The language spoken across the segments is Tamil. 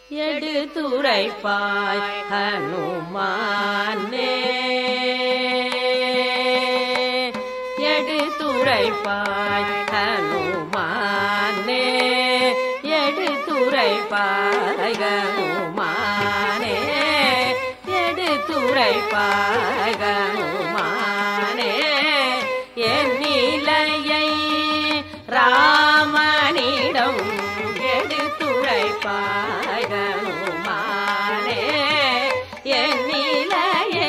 எடுத்துரைப்பாய் ஹனுமானே எடுத்துரைப்பாய் ஹனுமானே எடுத்துரைப்பாய் ஹனுமானே எடுத்துரைப்பாய் ஹனுமானே என் நிலையை ராமனிடம் எடுத்துரைப்பாய் ஹனுமானே என் நிலையை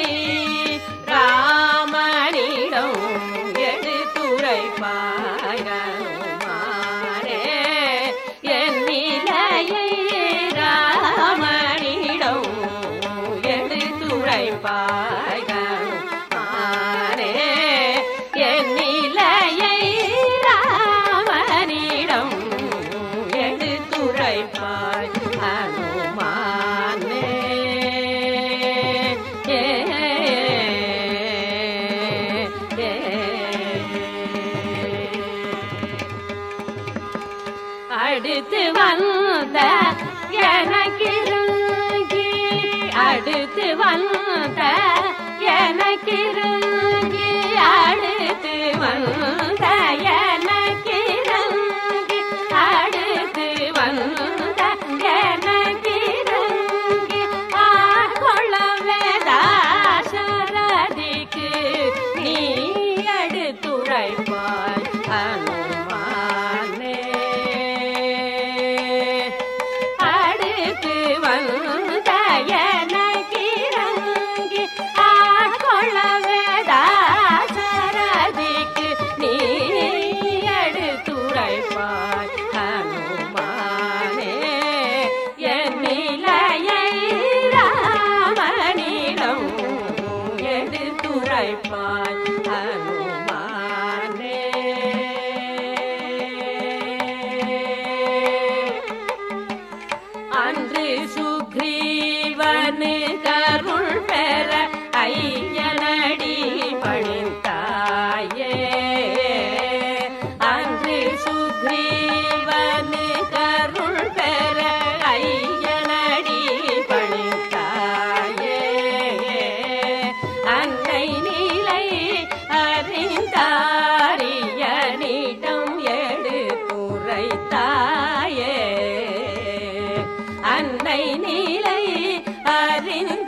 ராமனிடம் எடுத்துரைப்பாய் ஹனுமானே என் நிலையை ராமனிடம் எடுத்துரைப்பாய் ஹனுமானே என் நிலையை ராமனிடம் எடுத்துரைப்பாய் ஹனுமானே ஏ, ஏ, அடுத்து வந்த எனக்கிருங்கி அடுத்து வந்த எனக்கிருங்கி அடுத்து வந்த எனக்கிருங்கி அடுத்து வந்த எனக்கிருங்கி ஆட்கொள்ளவே தாசரதிக்கு நீ எடுத்துரைப்பாய் ஹனுமானே அடுத்து வந்த எனக்கிறங்கி ஆட்கொள்ளவே தாசரதிக்கு நீ எடுத்துரைப்பாய் ஹனுமானே என் நிலையை ராமனிடம் எடுத்துரைப்பாய் ஹனுமானே அன்று சுக்ரீவனு கருள் பெற ஐயனடி பணிந்தாயே அன்று சுக்ரீவனு கருள் பெற ஐயனடி பணிந்தாயே அன்னை நிலை அறிந்தாரியனிடம் எடுத்துரைத்தாயே அன்னை நிலை அறிந்த